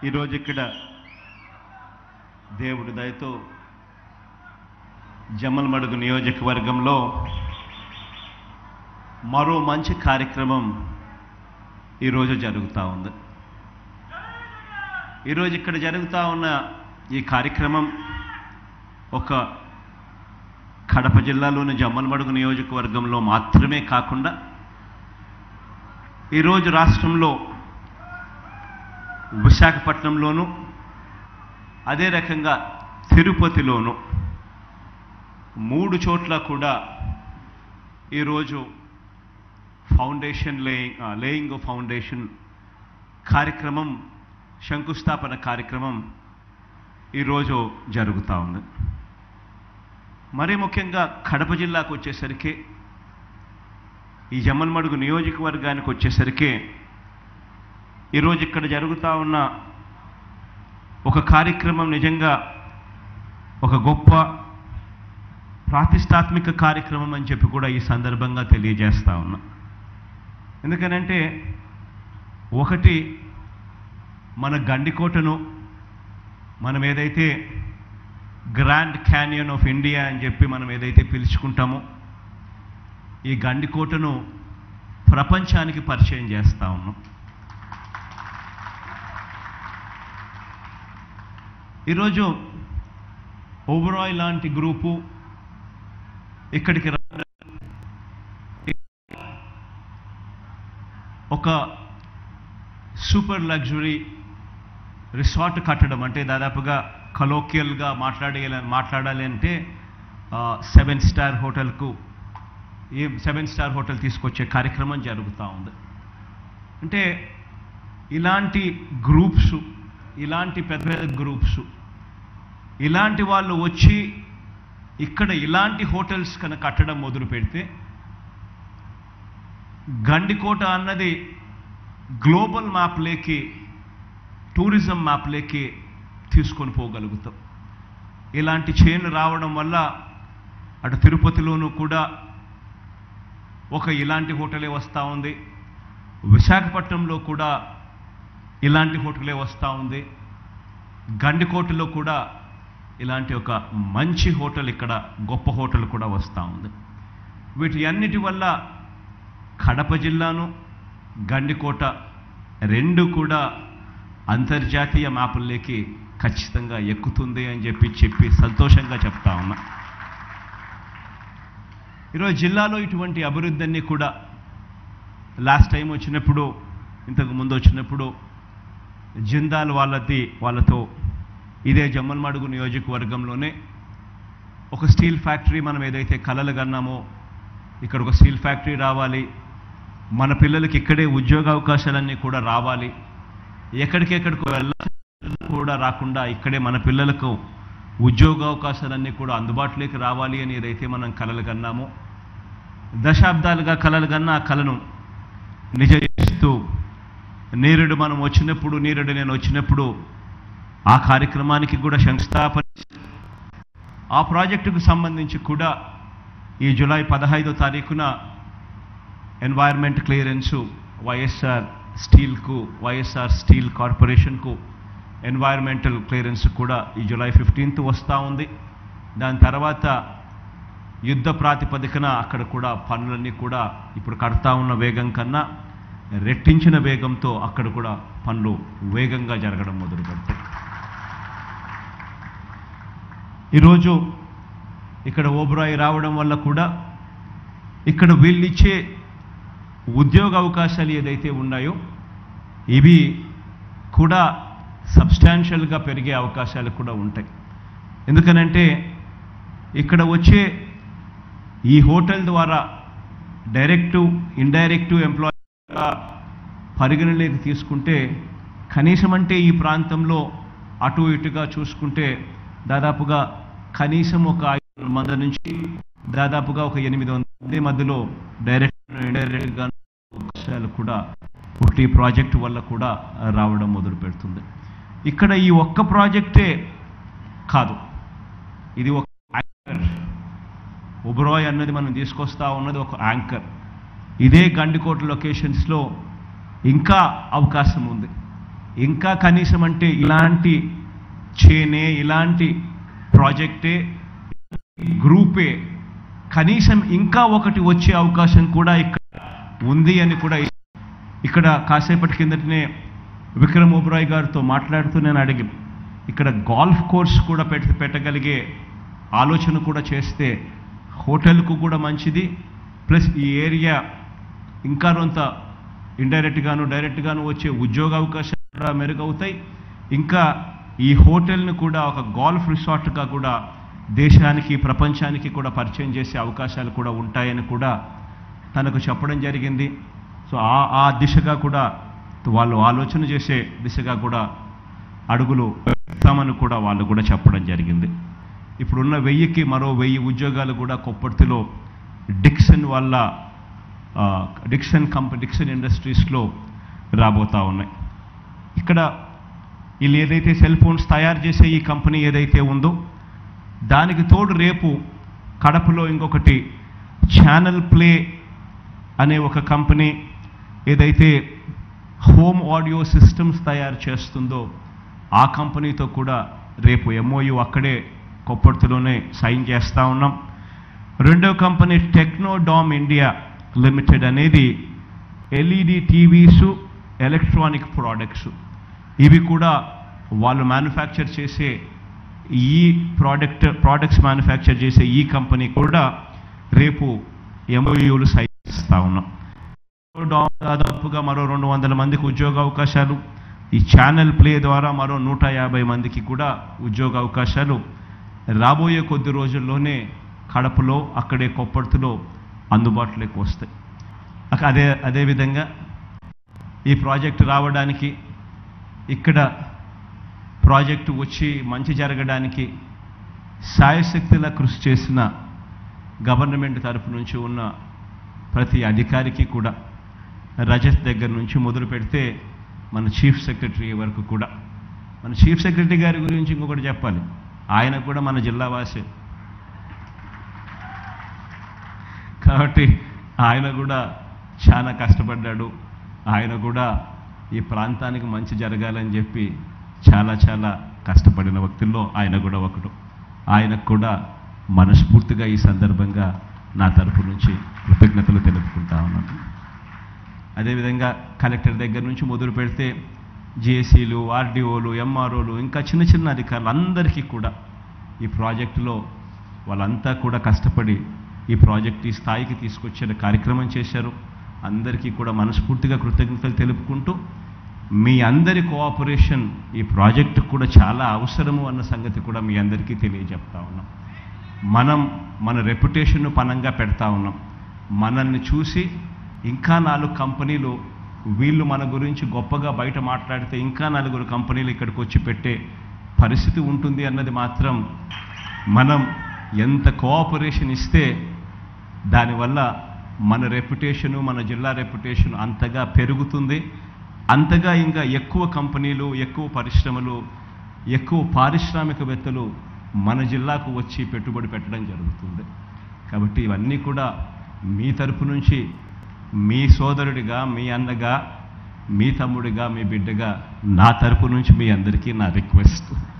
ఈరోజు ఇక్కడ దేవుడి దయతో జమ్మలమడుగు నియోజకవర్గంలో మరో మంచి కార్యక్రమం ఈరోజు జరుగుతూ ఉంది ఈరోజు ఇక్కడ జరుగుతూ ఉన్న ఈ కార్యక్రమం ఒక కడప జిల్లాలోని జమ్మలమడుగు నియోజకవర్గంలో మాత్రమే కాకుండా ఈరోజు రాష్ట్రంలో విశాఖపట్నంలోను అదే రకంగా తిరుపతిలోను మూడు చోట్ల కూడా ఈరోజు ఫౌండేషన్ లేయింగ్ లేయింగ్ ఫౌండేషన్ కార్యక్రమం శంకుస్థాపన కార్యక్రమం ఈరోజు జరుగుతూ ఉంది మరీ ముఖ్యంగా కడప జిల్లాకు వచ్చేసరికి ఈ జమ్మలమడుగు నియోజకవర్గానికి వచ్చేసరికి ఈరోజు ఇక్కడ జరుగుతూ ఉన్న ఒక కార్యక్రమం నిజంగా ఒక గొప్ప ప్రాతిష్టాత్మిక కార్యక్రమం అని చెప్పి కూడా ఈ సందర్భంగా తెలియజేస్తా ఉన్నా ఎందుకనంటే ఒకటి మన గండికోటను మనం ఏదైతే గ్రాండ్ క్యానియన్ ఆఫ్ ఇండియా అని చెప్పి మనం ఏదైతే పిలుచుకుంటామో ఈ గండికోటను ప్రపంచానికి పరిచయం చేస్తా ఉన్నాం ఈరోజు ఓబరాయ్ లాంటి గ్రూపు ఇక్కడికి రావడం ఒక సూపర్ లగ్జరీ రిసార్ట్ కట్టడం అంటే దాదాపుగా కలోకియల్గా మాట్లాడే మాట్లాడాలి అంటే సెవెన్ స్టార్ హోటల్కు ఏ సెవెన్ స్టార్ హోటల్ తీసుకొచ్చే కార్యక్రమం జరుగుతూ ఉంది అంటే ఇలాంటి గ్రూప్స్ ఇలాంటి పెద్ద పెద్ద గ్రూప్స్ ఇలాంటి వాళ్ళు వచ్చి ఇక్కడ ఇలాంటి హోటల్స్ కనుక కట్టడం మొదలు పెడితే గండికోట అన్నది గ్లోబల్ మ్యాప్లేకి టూరిజం మ్యాప్లేకి తీసుకొని పోగలుగుతాం ఇలాంటి చైన్లు రావడం వల్ల అటు తిరుపతిలోనూ కూడా ఒక ఇలాంటి హోటలే వస్తూ ఉంది విశాఖపట్నంలో కూడా ఇలాంటి హోటలే వస్తూ ఉంది గండికోటలో కూడా ఇలాంటి ఒక మంచి హోటల్ ఇక్కడ గొప్ప హోటల్ కూడా వస్తూ ఉంది వీటి అన్నిటి వల్ల కడప జిల్లాను గండికోట రెండు కూడా అంతర్జాతీయ మ్యాపుల్లోకి ఖచ్చితంగా ఎక్కుతుంది అని చెప్పి చెప్పి సంతోషంగా చెప్తా ఉన్నా ఈరోజు జిల్లాలో ఇటువంటి అభివృద్ధి అన్నీ కూడా లాస్ట్ టైం వచ్చినప్పుడు ఇంతకు ముందు వచ్చినప్పుడు జిందాల్ వాళ్ళది వాళ్ళతో ఇదే జమ్మలమడుగు నియోజకవర్గంలోనే ఒక స్టీల్ ఫ్యాక్టరీ మనం ఏదైతే కలలు కన్నామో ఇక్కడ ఒక స్టీల్ ఫ్యాక్టరీ రావాలి మన పిల్లలకి ఇక్కడే ఉద్యోగ అవకాశాలన్నీ కూడా రావాలి ఎక్కడికెక్కడికి వెళ్ళాలి కూడా రాకుండా ఇక్కడే మన పిల్లలకు ఉద్యోగ అవకాశాలన్నీ కూడా అందుబాటులోకి రావాలి అని ఏదైతే మనం కలలు కన్నామో దశాబ్దాలుగా కలలు కన్నా ఆ కలను నిజ చేస్తూ నీరుడు మనం వచ్చినప్పుడు నీరుడు నేను వచ్చినప్పుడు ఆ కార్యక్రమానికి కూడా శంకుస్థాపన ఆ ప్రాజెక్టుకు సంబంధించి కూడా ఈ జూలై పదహైదో తారీఖున ఎన్వైర్మెంట్ క్లియరెన్సు వైఎస్ఆర్ స్టీల్కు వైఎస్ఆర్ స్టీల్ కార్పొరేషన్కు ఎన్వైర్మెంటల్ క్లియరెన్స్ కూడా ఈ జూలై ఫిఫ్టీన్త్ వస్తూ ఉంది దాని తర్వాత యుద్ధ ప్రాతిపదికన అక్కడ కూడా పనులన్నీ కూడా ఇప్పుడు కడతా ఉన్న వేగం కన్నా రెట్టించిన వేగంతో అక్కడ కూడా పనులు వేగంగా జరగడం మొదలు పెడతాయి ఈరోజు ఇక్కడ ఓబరాయి రావడం వల్ల కూడా ఇక్కడ వీళ్ళిచ్చే ఉద్యోగ అవకాశాలు ఏదైతే ఉన్నాయో ఇవి కూడా సబ్స్టాన్షియల్గా పెరిగే అవకాశాలు కూడా ఉంటాయి ఎందుకనంటే ఇక్కడ వచ్చే ఈ హోటల్ ద్వారా డైరెక్టు ఇండైరెక్టు ఎంప్లాయీగా పరిగణలోకి తీసుకుంటే కనీసం అంటే ఈ ప్రాంతంలో అటు ఇటుగా చూసుకుంటే దాదాపుగా కనీసం ఒక ఐదు మంది నుంచి దాదాపుగా ఒక ఎనిమిది వందల మధ్యలో డైరెక్ట్ ఇండైరెక్ట్గా అవకాశాలు కూడా ఒకటి ప్రాజెక్టు వల్ల కూడా రావడం మొదలు పెడుతుంది ఇక్కడ ఈ ఒక్క ప్రాజెక్టే కాదు ఇది ఒక యాంకర్ ఉబరాయ్ అన్నది మనం తీసుకొస్తా ఉన్నది ఒక యాంకర్ ఇదే గండికోట లొకేషన్స్లో ఇంకా అవకాశం ఉంది ఇంకా కనీసం అంటే ఇలాంటి చేనే ఇలాంటి ప్రాజెక్టే గ్రూపే కనీసం ఇంకా ఒకటి వచ్చే అవకాశం కూడా ఇక్కడ ఉంది అని కూడా ఇక్కడ కాసేపటి కిందటనే విక్రమ్ ఓబ్రాయ్ గారితో మాట్లాడుతూ నేను అడిగి ఇక్కడ గాల్ఫ్ కోర్స్ కూడా పెట్ పెట్టగలిగే ఆలోచన కూడా చేస్తే హోటల్కు కూడా మంచిది ప్లస్ ఈ ఏరియా ఇంకా కొంత ఇండైరెక్ట్గాను డైరెక్ట్గాను వచ్చే ఉద్యోగ అవకాశాలు కూడా మెరుగవుతాయి ఇంకా ఈ హోటల్ని కూడా ఒక గాల్ఫ్ రిసార్ట్గా కూడా దేశానికి ప్రపంచానికి కూడా పరిచయం చేసే అవకాశాలు కూడా ఉంటాయని కూడా తనకు చెప్పడం జరిగింది సో ఆ ఆ దిశగా కూడా వాళ్ళు ఆలోచన చేసే దిశగా కూడా అడుగులు వేస్తామని కూడా వాళ్ళు కూడా చెప్పడం జరిగింది ఇప్పుడున్న వెయ్యికి మరో వెయ్యి ఉద్యోగాలు కూడా కొప్పర్తిలో డిక్సన్ వల్ల ఆ, డిక్సన్ కంపెనీ డిక్సన్ ఇండస్ట్రీస్లో రాబోతా ఉన్నాయి ఇక్కడ వీళ్ళు ఏదైతే సెల్ ఫోన్స్ తయారు చేసే ఈ కంపెనీ ఏదైతే ఉందో దానికి తోడు రేపు కడపలో ఇంకొకటి ఛానల్ ప్లే అనే ఒక కంపెనీ ఏదైతే హోమ్ ఆడియో సిస్టమ్స్ తయారు చేస్తుందో ఆ కంపెనీతో కూడా రేపు ఎంఓయు అక్కడే కొప్పర్తిలోనే సైన్ చేస్తూ ఉన్నాం రెండో కంపెనీ టెక్నోడామ్ ఇండియా లిమిటెడ్ అనేది ఎల్ఈడి టీవీసు ఎలక్ట్రానిక్ ప్రోడక్ట్స్ ఇవి కూడా వాళ్ళు మ్యానుఫ్యాక్చర్ చేసే ఈ ప్రోడక్ట్ ప్రోడక్ట్స్ మ్యానుఫ్యాక్చర్ చేసే ఈ కంపెనీ కూడా రేపు ఎంఓయూలు సైన్ చేస్తూ ఉన్నాం దాదాపుగా మరో రెండు వందల మందికి ఉద్యోగ అవకాశాలు ఈ ఛానల్ ప్లే ద్వారా మరో నూట యాభై మందికి కూడా ఉద్యోగ అవకాశాలు రాబోయే కొద్ది రోజుల్లోనే కడపలో అక్కడే కొప్పర్తిలో అందుబాటులోకి వస్తాయి అక- అదే అదేవిధంగా ఈ ప్రాజెక్టు రావడానికి ఇక్కడ ప్రాజెక్టు వచ్చి మంచి జరగడానికి సాయశక్తిలా కృషి చేసిన గవర్నమెంట్ తరపు నుంచి ఉన్న ప్రతి అధికారికి కూడా రజత్ దగ్గర నుంచి మొదలు పెడితే మన చీఫ్ సెక్రటరీ వరకు కూడా మన చీఫ్ సెక్రటరీ గారి గురించి ఇంకొకటి చెప్పాలి ఆయన కూడా మన జిల్లా వాసే కాబట్టి ఆయన కూడా చాలా కష్టపడ్డాడు ఆయన కూడా ఈ ప్రాంతానికి మంచి జరగాలని చెప్పి చాలా చాలా కష్టపడిన వ్యక్తుల్లో ఆయన కూడా ఒకడు ఆయనకు కూడా మనస్ఫూర్తిగా ఈ సందర్భంగా నా తరపు నుంచి కృతజ్ఞతలు తెలుపుకుంటా ఉన్నాను అదేవిధంగా కలెక్టర్ దగ్గర నుంచి మొదలు పెడితే జేసీలు ఆర్డీఓలు ఎంఆర్ఓలు ఇంకా చిన్న చిన్న అధికారులు అందరికీ కూడా ఈ ప్రాజెక్టులో వాళ్ళంతా కూడా కష్టపడి ఈ ప్రాజెక్ట్ ఈ స్థాయికి తీసుకొచ్చే కార్యక్రమం చేశారు అందరికీ కూడా మనస్ఫూర్తిగా కృతజ్ఞతలు తెలుపుకుంటూ మీ అందరి కోఆపరేషన్ ఈ ప్రాజెక్టు కూడా చాలా అవసరము అన్న సంగతి కూడా మీ అందరికీ తెలియజెప్తా ఉన్నాం మనం మన రెప్యుటేషన్ను పనంగా పెడతా ఉన్నాం మనల్ని చూసి ఇంకా నాలుగు కంపెనీలు వీళ్ళు మన గురించి గొప్పగా బయట మాట్లాడితే ఇంకా నలుగురు కంపెనీలు ఇక్కడికి వచ్చి పెట్టే పరిస్థితి ఉంటుంది అన్నది మాత్రం మనం ఎంత కోఆపరేషన్ ఇస్తే దానివల్ల మన రెప్యుటేషను మన జిల్లా రెప్యుటేషన్ అంతగా పెరుగుతుంది అంతగా ఇంకా ఎక్కువ కంపెనీలు ఎక్కువ పరిశ్రమలు ఎక్కువ పారిశ్రామికవేత్తలు మన జిల్లాకు వచ్చి పెట్టుబడి పెట్టడం జరుగుతుంది కాబట్టి ఇవన్నీ కూడా మీ తరపు నుంచి మీ సోదరుడిగా మీ అన్నగా మీ తమ్ముడిగా మీ బిడ్డగా నా తరపు నుంచి మీ అందరికీ నా రిక్వెస్ట్